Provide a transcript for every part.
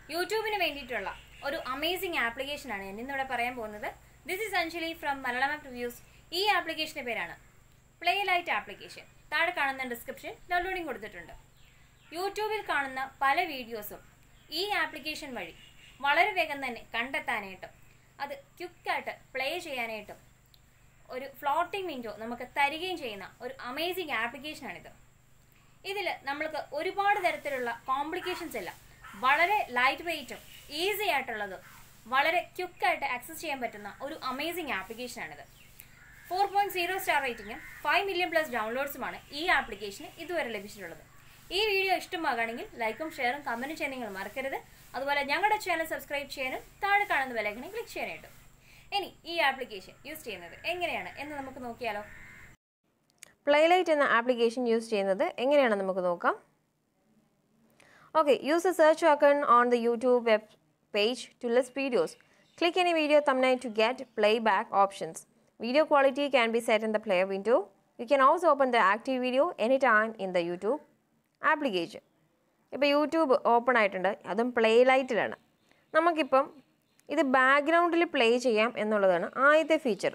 യൂട്യൂബിന് വേണ്ടിയിട്ടുള്ള ഒരു അമേസിംഗ് ആപ്ലിക്കേഷനാണ് ഞാൻ ഇന്നിവിടെ പറയാൻ പോകുന്നത് this is Anjali from Malayalam reviews ഈ ആപ്ലിക്കേഷന്റെ പേരാണ് പ്ലേ ലൈറ്റ് ആപ്ലിക്കേഷൻ താഴെ കാണുന്ന ഡിസ്ക്രിപ്ഷൻ ഡൗൺലോഡിംഗ് കൊടുത്തിട്ടുണ്ട് യൂട്യൂബിൽ കാണുന്ന പല വീഡിയോസും ഈ ആപ്ലിക്കേഷൻ വഴി വളരെ വേഗം തന്നെ കണ്ടെത്താനായിട്ടും അത് ക്വിക്കായിട്ട് പ്ലേ ചെയ്യാനായിട്ടും ഒരു ഫ്ലോട്ടിംഗ് വിൻഡോ നമുക്ക് തരികയും ചെയ്യുന്ന ഒരു അമേസിംഗ് ആപ്ലിക്കേഷനാണിത് ഇതിൽ നമ്മൾക്ക് ഒരുപാട് തരത്തിലുള്ള കോംപ്ലിക്കേഷൻസ് ഇല്ല വളരെ ലൈറ്റ് വെയിറ്റും ഈസി ആയിട്ടുള്ളതും വളരെ ക്വിക്കായിട്ട് ആക്സസ് ചെയ്യാൻ പറ്റുന്ന ഒരു അമേസിംഗ് ആപ്ലിക്കേഷനാണിത് ഫോർ പോയിന്റ് സീറോ സ്റ്റാർ റേറ്റിംഗും ഫൈവ് മില്യൺ പ്ലസ് ഡൗൺലോഡ്സുമാണ് ഈ ആപ്ലിക്കേഷന് ഇതുവരെ ലഭിച്ചിട്ടുള്ളത് ഈ വീഡിയോ ഇഷ്ടമാകുകയാണെങ്കിൽ ലൈക്കും ഷെയറും കമന്റും ചെയ്യാൻ നിങ്ങൾ മറക്കരുത് അതുപോലെ ഞങ്ങളുടെ ചാനൽ സബ്സ്ക്രൈബ് ചെയ്യാനും താഴെ കാണുന്ന ബെലൈക്കണിൽ ക്ലിക്ക് ചെയ്യാനായിട്ടും ഇനി ഈ ആപ്ലിക്കേഷൻ യൂസ് ചെയ്യുന്നത് എങ്ങനെയാണ് എന്ന് നമുക്ക് നോക്കിയാലോ പ്ലേലൈറ്റ് എന്ന ആപ്ലിക്കേഷൻ യൂസ് ചെയ്യുന്നത് എങ്ങനെയാണെന്ന് നമുക്ക് നോക്കാം okay use a search icon on the YouTube web page to list videos click any video thumbnail to get playback options. Video quality can be set in the player window. You can also open the active video anytime in the YouTube application. ഇപ്പോൾ YouTube open ആയിട്ടുണ്ട് അതും play ലൈറ്റിലാണ് നമുക്കിപ്പം ഇത് ബാക്ക്ഗ്രൗണ്ടിൽ play ചെയ്യാം എന്നുള്ളതാണ് ആദ്യത്തെ feature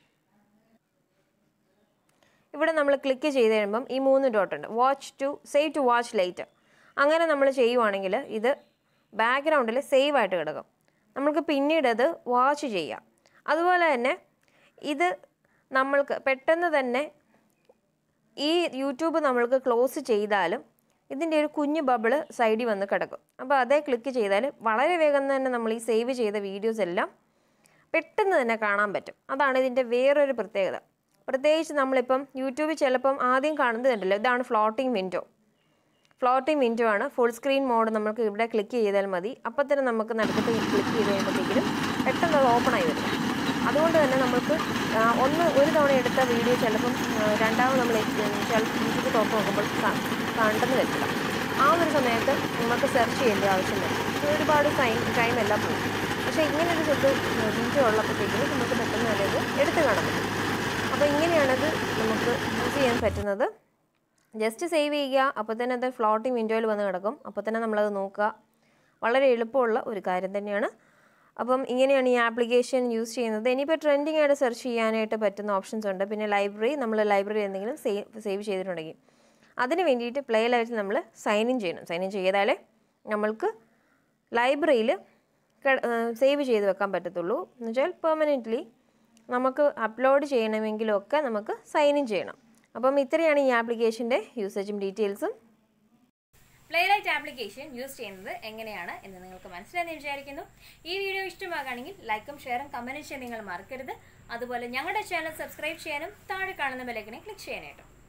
ഇവിടെ നമ്മൾ ക്ലിക്ക് ചെയ്ത് കഴിയുമ്പം ഈ മൂന്ന് ഡോട്ട് ഉണ്ട് watch to save to watch later അങ്ങനെ നമ്മൾ ചെയ്യുവാണെങ്കിൽ ഇത് ബാക്ക്ഗ്രൗണ്ടിൽ സേവ് ആയിട്ട് കിടക്കും നമ്മൾക്ക് പിന്നീട് അത് വാച്ച് ചെയ്യാം അതുപോലെ തന്നെ ഇത് നമ്മൾക്ക് പെട്ടെന്ന് തന്നെ ഈ യൂട്യൂബ് നമ്മൾക്ക് ക്ലോസ് ചെയ്താലും ഇതിൻ്റെ ഒരു കുഞ്ഞു ബബിള് സൈഡിൽ വന്ന് കിടക്കും അപ്പോൾ അതേ ക്ലിക്ക് ചെയ്താൽ വളരെ വേഗം തന്നെ നമ്മൾ ഈ സേവ് ചെയ്ത വീഡിയോസ് എല്ലാം പെട്ടെന്ന് തന്നെ കാണാൻ പറ്റും അതാണ് ഇതിൻ്റെ വേറൊരു പ്രത്യേകത പ്രത്യേകിച്ച് നമ്മളിപ്പം യൂട്യൂബിൽ ചിലപ്പം ആദ്യം കാണുന്നത് കണ്ടല്ലോ ഇതാണ് ഫ്ലോട്ടിംഗ് വിൻഡോ ഫ്ലോട്ടിംഗ് വിൻഡോ ആണ് ഫുൾ സ്ക്രീൻ മോഡ് നമുക്ക് ഇവിടെ ക്ലിക്ക് ചെയ്താൽ മതി അപ്പം തന്നെ നമുക്ക് നടുക്കത്ത് ക്ലിക്ക് ചെയ്ത് കഴിയുമ്പോഴത്തേക്കിനും പെട്ടെന്ന് അത് ഓപ്പൺ ആയി വരും അതുകൊണ്ട് തന്നെ നമുക്ക് ആ, ഒന്ന് ഒരു തവണ എടുത്ത വീഡിയോ ചിലപ്പം ആ, രണ്ടാമത് നമ്മൾ ചിലപ്പോൾ യൂട്യൂബ് തുറന്ന് നോക്കുമ്പോൾ കാ- കണ്ടെന്ന് വരില്ല ആ ഒരു സമയത്ത് നമുക്ക് സെർച്ച് ചെയ്യേണ്ട ആവശ്യം വരും ഇത് ഒരുപാട് ടൈം ടൈം എല്ലാം പോകും പക്ഷേ ഇങ്ങനെ ഒരു ചെറുത് വീഡിയോ ഉള്ളപ്പോഴത്തേക്കിനും നമുക്ക് പെട്ടെന്ന് തന്നെ ഇത് എടുത്ത് കാണാൻ പറ്റും അപ്പോൾ ഇങ്ങനെയാണത് നമുക്ക് യൂസ് ചെയ്യാൻ പറ്റുന്നത് ജസ്റ്റ് സേവ് ചെയ്യുക അപ്പോൾ തന്നെ അത് ഫ്ലോട്ടിംഗ് വിൻഡോയിൽ വന്ന് കിടക്കും അപ്പോൾ തന്നെ നമ്മളത് നോക്കുക വളരെ എളുപ്പമുള്ള ഒരു കാര്യം തന്നെയാണ് അപ്പം ഇങ്ങനെയാണ് ഈ ആപ്ലിക്കേഷൻ യൂസ് ചെയ്യുന്നത് ഇനിയിപ്പോൾ ട്രെൻഡിങ് ആയിട്ട് സെർച്ച് ചെയ്യാനായിട്ട് പറ്റുന്ന ഓപ്ഷൻസ് ഉണ്ട് പിന്നെ ലൈബ്രറി നമ്മൾ ലൈബ്രറി എന്തെങ്കിലും സേവ് സേവ് ചെയ്തിട്ടുണ്ടെങ്കിൽ അതിന് വേണ്ടിയിട്ട് പ്ലേ ലൈറ്റിൽ നമ്മൾ സൈൻ ഇൻ ചെയ്യണം സൈൻ ഇൻ ചെയ്താലേ നമ്മൾക്ക് ലൈബ്രറിയിൽ സേവ് ചെയ്ത് വെക്കാൻ പറ്റത്തുള്ളൂ എന്ന് വെച്ചാൽ പെർമനൻ്റ്ലി നമുക്ക് അപ്ലോഡ് ചെയ്യണമെങ്കിലൊക്കെ നമുക്ക് സൈൻ ഇൻ ചെയ്യണം അപ്പം ഇത്രയാണ് ഈ ആപ്ലിക്കേഷൻ്റെ യൂസേജും ഡീറ്റെയിൽസും പ്ലേ ലൈറ്റ് ആപ്ലിക്കേഷൻ യൂസ് ചെയ്യുന്നത് എങ്ങനെയാണ് എന്ന് നിങ്ങൾക്ക് മനസ്സിലായെന്ന് വിചാരിക്കുന്നു ഈ വീഡിയോ ഇഷ്ടമാകുകയാണെങ്കിൽ ലൈക്കും ഷെയറും കമന്റും ചെയ്യാൻ നിങ്ങൾ മറക്കരുത് അതുപോലെ ഞങ്ങളുടെ ചാനൽ സബ്സ്ക്രൈബ് ചെയ്യാനും താഴെ കാണുന്ന ബെലൈക്കനെ ക്ലിക്ക് ചെയ്യാനായിട്ടും